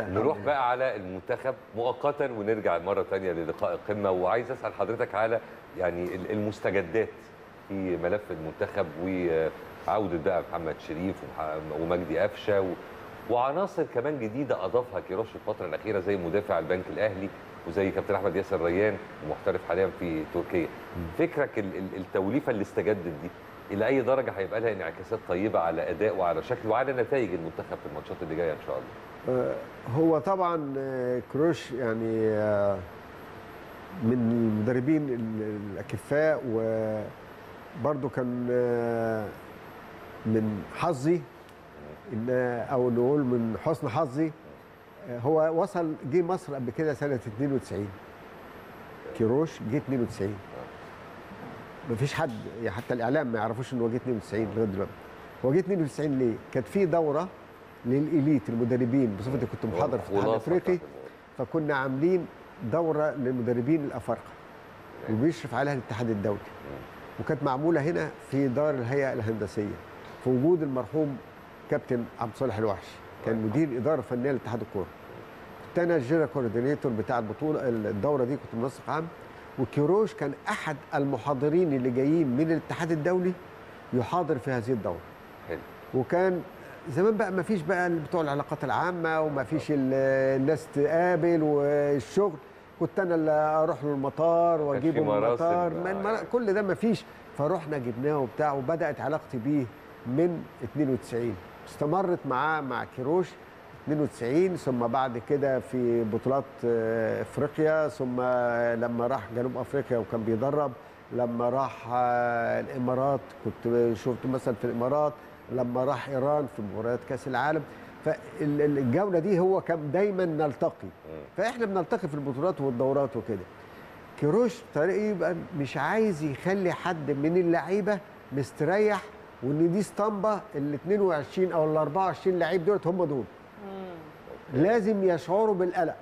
نروح بقى على المنتخب مؤقتا ونرجع مره ثانيه للقاء القمه وعايز اسال حضرتك على يعني ال- المستجدات في ملف المنتخب وعوده بقى محمد شريف ومح- ومجدي قفشه و- وعناصر كمان جديده اضافها كيروش الفتره الاخيره زي مدافع البنك الاهلي وزي كابتن احمد ياسر ريان ومحترف حاليا في تركيا فكرك ال- ال- التوليفه اللي استجدت دي الى اي درجه هيبقى لها انعكاسات طيبه على اداء وعلى شكل وعلى نتائج المنتخب في الماتشات اللي جايه ان شاء الله آه، هو طبعا آه، كروش يعني آه، من المدربين ال- الاكفاء وبرضه كان آه، من حظي ان او نقول من حسن حظي آه، هو وصل جه مصر قبل كده سنه 92 كيروش جه 92 مفيش حد يعني حتى الاعلام ما يعرفوش انه جه 92 لغايه دلوقتي هو جه 92 ليه؟ كانت في دوره للإليت المدربين بصفتي كنت محاضر في الاتحاد خلاصة الافريقي بتاعت الموضوع. فكنا عاملين دوره للمدربين الافارقه وبيشرف عليها الاتحاد الدولي وكانت معموله هنا في دار الهيئه الهندسيه في وجود المرحوم كابتن عبد الصالح الوحشي كان مدير اداره فنيه لاتحاد الكوره كنت انا الجيرا كوردينيتور بتاع البطوله الدوره دي كنت منسق عام وكيروش كان احد المحاضرين اللي جايين من الاتحاد الدولي يحاضر في هذه الدوره حلو وكان زمان بقى ما فيش بقى بتوع العلاقات العامه وما فيش ال- الناس تقابل والشغل كنت انا اللي اروح له المطار واجيبه في من مراسم المطار بقى من يعني. مر... كل ده ما فيش فرحنا جبناه وبتاع وبدات علاقتي بيه من 92 استمرت معاه مع كيروش 92 ثم بعد كده في بطولات آه، افريقيا ثم لما راح جنوب افريقيا وكان بيدرب لما راح آه، الامارات كنت شفته مثلا في الامارات لما راح ايران في مباريات كاس العالم فالجوله دي هو كان دايما نلتقي فاحنا بنلتقي في البطولات والدورات وكده كيروش طريقه يبقى مش عايز يخلي حد من اللعيبه مستريح وان دي اسطمبه ال 22 او ال 24 لعيب دولت هم دول لازم يشعروا بالقلق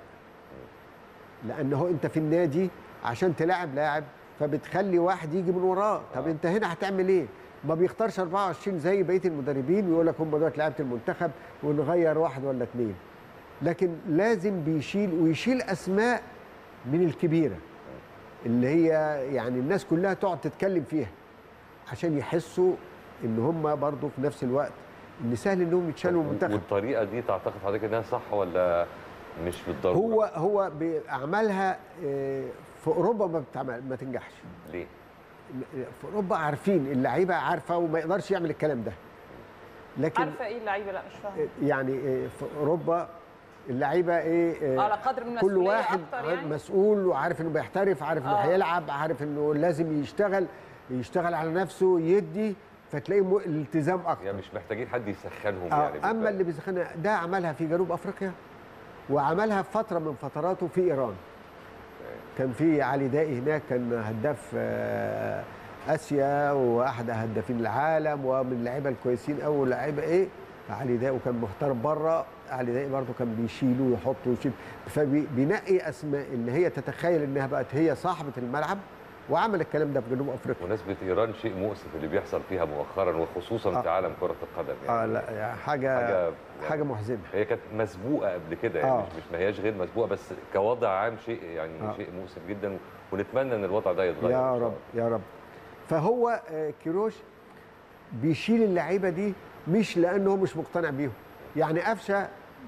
لان هو انت في النادي عشان تلاعب لاعب فبتخلي واحد يجي من وراه طب انت هنا هتعمل ايه ما بيختارش 24 زي بقيه المدربين ويقول لك هم دول لعيبه المنتخب ونغير واحد ولا اثنين لكن لازم بيشيل ويشيل اسماء من الكبيره اللي هي يعني الناس كلها تقعد تتكلم فيها عشان يحسوا ان هم برضه في نفس الوقت ان سهل انهم يتشالوا من المنتخب والطريقه دي تعتقد حضرتك انها صح ولا مش بالضروره هو هو بيعملها آه، في اوروبا ما بتعمل ما تنجحش ليه في اوروبا عارفين اللعيبه عارفه وما يقدرش يعمل الكلام ده لكن عارفه ايه اللعيبه لا مش فاهمه يعني آه، في اوروبا اللعيبه ايه آه، على قدر من كل المسؤولية واحد أكتر يعني؟ مسؤول وعارف انه بيحترف عارف انه آه. هيلعب عارف انه لازم يشتغل يشتغل على نفسه يدي فتلاقيه م- الالتزام اكتر يعني مش محتاجين حد يسخنهم آه، يعني اما بالبلد. اللي بيسخنها ده عملها في جنوب افريقيا وعملها في فتره من فتراته في ايران كان في علي دائي هناك كان هداف آه، اسيا واحد هدافين العالم ومن اللعيبه الكويسين قوي لعيبه ايه علي دائي وكان محترف بره علي دائي برضه كان بيشيله ويحط ويشيل فبينقي اسماء اللي هي تتخيل انها بقت هي صاحبه الملعب وعمل الكلام ده في جنوب افريقيا ونسبة ايران شيء مؤسف اللي بيحصل فيها مؤخرا وخصوصا آه. في عالم كرة القدم يعني اه لا يعني حاجه حاجة حاجه, حاجة محزنه هي كانت مسبوقة قبل كده يعني آه. مش مش ما هياش غير مسبوقة بس كوضع عام شيء يعني آه. شيء مؤسف جدا ونتمنى ان الوضع ده يتغير يا إن شاء رب يا رب فهو آه، كيروش بيشيل اللعيبه دي مش لانه هو مش مقتنع بيهم يعني قفشه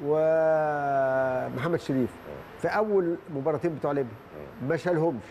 ومحمد شريف في اول مباراتين بتوع ليبيا ما شالهمش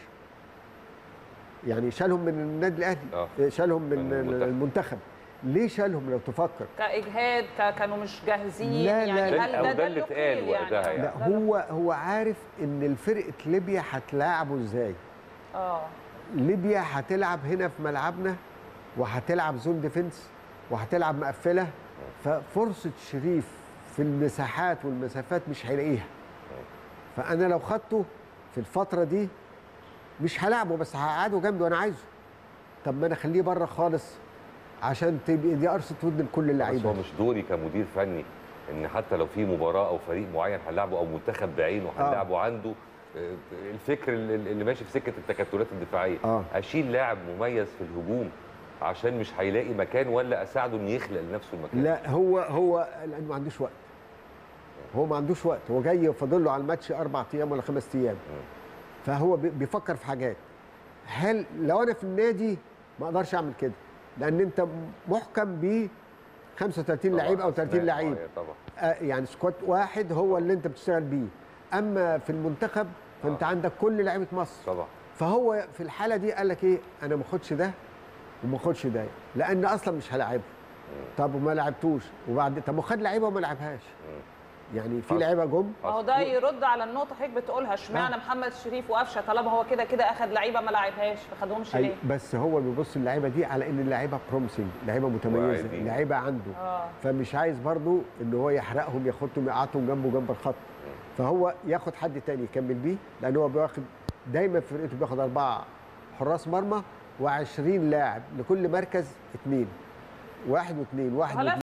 يعني شالهم من النادي الاهلي آه. آه، شالهم من من المنتخب. المنتخب ليه شالهم لو تفكر كاجهاد ك- كانوا مش جاهزين لا، لا، يعني لا. هل أو ده ده ده اللي اللي اتقال قيل وقتها يعني. لا ده اللي- هو هو عارف ان الفرقه ليبيا هتلاعبه ازاي اه ليبيا هتلعب هنا في ملعبنا وهتلعب زون ديفنس وهتلعب مقفله ففرصه شريف في المساحات والمسافات مش هيلاقيها فانا لو خدته في الفتره دي مش هلاعبه بس هقعده جنبي وانا عايزه طب ما انا اخليه بره خالص عشان تبقى دي قرصه ودن لكل بس هو اللعيبه مش دوري كمدير فني ان حتى لو في مباراة او فريق معين هنلعبه او منتخب بعينه هنلعبه عنده آه، الفكر اللي اللي ماشي في سكة التكتلات الدفاعية آه. اشيل لاعب مميز في الهجوم عشان مش هيلاقي مكان ولا اساعده انه يخلق لنفسه المكان لا هو هو لانه ما عندوش وقت هو ما عندوش وقت هو جاي فاضل له على الماتش اربع ايام ولا خمس ايام فهو بي- بيفكر في حاجات هل لو انا في النادي ما اقدرش اعمل كده لان انت محكم ب 35 لعيب او 30 لعيب طبعا آه، يعني سكواد واحد هو اللي انت بتشتغل بيه اما في المنتخب فانت آه. عندك كل لعيبه مصر طبعا فهو في الحاله دي قال لك ايه انا ما اخدش ده وما اخدش ده لان اصلا مش هلاعبه طب وما لعبتوش وبعد طب وخد لعيبه وما لعبهاش يعني في حصل. لعيبه جم ما هو ده يرد على النقطه حضرتك بتقولها اشمعنى آه. محمد شريف وقفشه طالما هو كده كده اخد لعيبه ما لعبهاش ما خدهمش أي ليه؟ بس هو بيبص اللعيبه دي على ان اللعيبه بروميسنج لعيبه متميزه واعدين. لعيبه عنده اه فمش عايز برضو ان هو يحرقهم ياخدهم يقعدهم جنبه جنب الخط فهو ياخد حد تاني يكمل بيه لان هو بياخد دايما في فرقته بياخد اربعه حراس مرمى و20 لاعب لكل مركز اثنين واحد واثنين واحد هلا واثنين